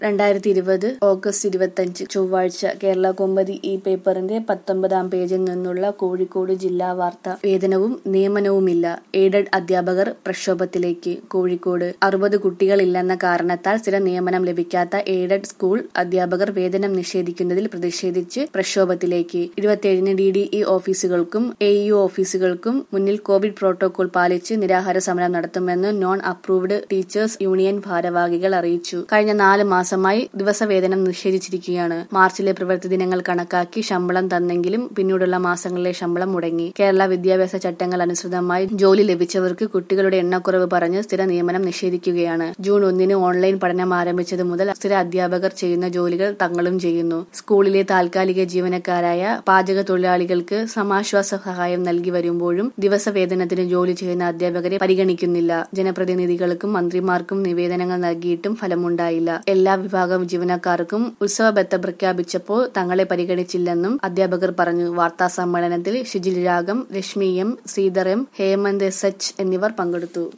രണ്ടായിരത്തി ഇരുപത് ഓഗസ്റ്റ് ഇരുപത്തഞ്ച് ചൊവ്വാഴ്ച കേരള കോമ്പതി ഈ പേപ്പറിന്റെ പത്തൊമ്പതാം പേജിൽ നിന്നുള്ള കോഴിക്കോട് ജില്ലാ വാർത്ത വേതനവും നിയമനവുമില്ല എയ്ഡഡ് അധ്യാപകർ പ്രക്ഷോഭത്തിലേക്ക് കോഴിക്കോട് അറുപത് കുട്ടികളില്ലെന്ന കാരണത്താൽ സ്ഥിര നിയമനം ലഭിക്കാത്ത എയ്ഡഡ് സ്കൂൾ അധ്യാപകർ വേതനം നിഷേധിക്കുന്നതിൽ പ്രതിഷേധിച്ച് പ്രക്ഷോഭത്തിലേക്ക് ഇരുപത്തിയേഴിന് ഡി ഡി ഇ ഓഫീസുകൾക്കും എ ഇ ഓഫീസുകൾക്കും മുന്നിൽ കോവിഡ് പ്രോട്ടോകോൾ പാലിച്ച് നിരാഹാര സമരം നടത്തുമെന്ന് നോൺ അപ്രൂവ്ഡ് ടീച്ചേഴ്സ് യൂണിയൻ ഭാരവാഹികൾ അറിയിച്ചു കഴിഞ്ഞ നാല് മാസമായി ദിവസവേതനം നിഷേധിച്ചിരിക്കുകയാണ് മാർച്ചിലെ പ്രവൃത്തി ദിനങ്ങൾ കണക്കാക്കി ശമ്പളം തന്നെങ്കിലും പിന്നീടുള്ള മാസങ്ങളിലെ ശമ്പളം മുടങ്ങി കേരള വിദ്യാഭ്യാസ ചട്ടങ്ങൾ അനുസൃതമായി ജോലി ലഭിച്ചവർക്ക് കുട്ടികളുടെ എണ്ണക്കുറവ് പറഞ്ഞ് സ്ഥിര നിയമനം നിഷേധിക്കുകയാണ് ജൂൺ ഒന്നിന് ഓൺലൈൻ പഠനം ആരംഭിച്ചത് മുതൽ സ്ഥിര അധ്യാപകർ ചെയ്യുന്ന ജോലികൾ തങ്ങളും ചെയ്യുന്നു സ്കൂളിലെ താൽക്കാലിക ജീവനക്കാരായ പാചക തൊഴിലാളികൾക്ക് സമാശ്വാസ സഹായം നൽകി വരുമ്പോഴും ദിവസവേതനത്തിന് ജോലി ചെയ്യുന്ന അധ്യാപകരെ പരിഗണിക്കുന്നില്ല ജനപ്രതിനിധികൾക്കും മന്ത്രിമാർക്കും നിവേദനങ്ങൾ നൽകിയിട്ടും ഫലമുണ്ടായില്ല എല്ലാ വിഭാഗം ജീവനക്കാർക്കും ഉത്സവബത്ത പ്രഖ്യാപിച്ചപ്പോൾ തങ്ങളെ പരിഗണിച്ചില്ലെന്നും അധ്യാപകർ പറഞ്ഞു വാർത്താ സമ്മേളനത്തിൽ Shijil Ragam Rashmi M Sridhar M Hemant S H എന്നിവർ പങ്കെടുത്തു